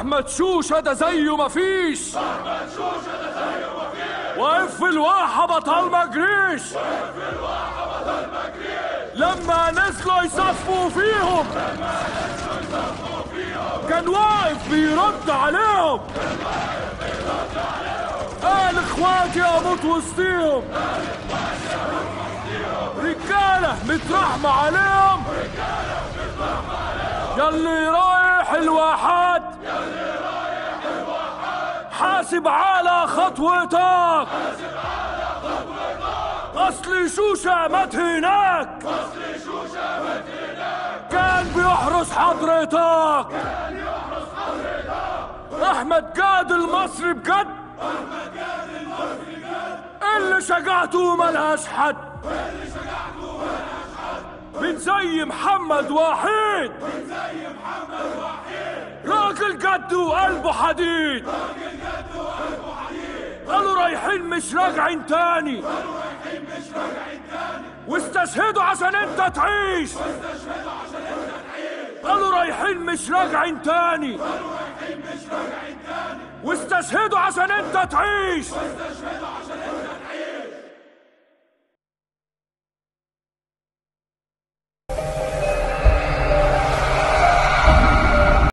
احمد شوشة ده زيه مفيش احمد شوشة ده زيه مفيش واقف في الواحة بطل ما جريش واقف في الواحة بطل ما جريش لما نزلوا يصفوا فيهم لما نزلوا يصفوا فيهم كان واقف بيرد عليهم كان واقف بيرد عليهم قال اخواتي اموت وسطيهم قال اخواتي اموت وسطيهم رجالة مترحمة عليهم رجالة مترحمة عليهم يلي رايح الواحات يلي رايح الواحات حاسب على خطوتك حاسب على خطوتك اصلي شوشة مات هناك اصلي شوشة مات هناك كان بيحرس حضرتك كان يحرس حضرتك احمد جاد المصري بجد احمد جاد المصري جاد اللي شجعته ملهاش حد اللي شجعته ملهاش حد من زي محمد وحيد من زي محمد وحيد راجل جد وقلبه حديد راجل جد وقلبه حديد قالوا رايحين مش راجعين تاني قالوا رايحين مش راجعين تاني واستشهدوا عشان انت تعيش واستشهدوا عشان انت تعيش قالوا رايحين مش راجعين تاني قالوا رايحين مش راجعين تاني واستشهدوا عشان انت تعيش واستشهدوا عشان انت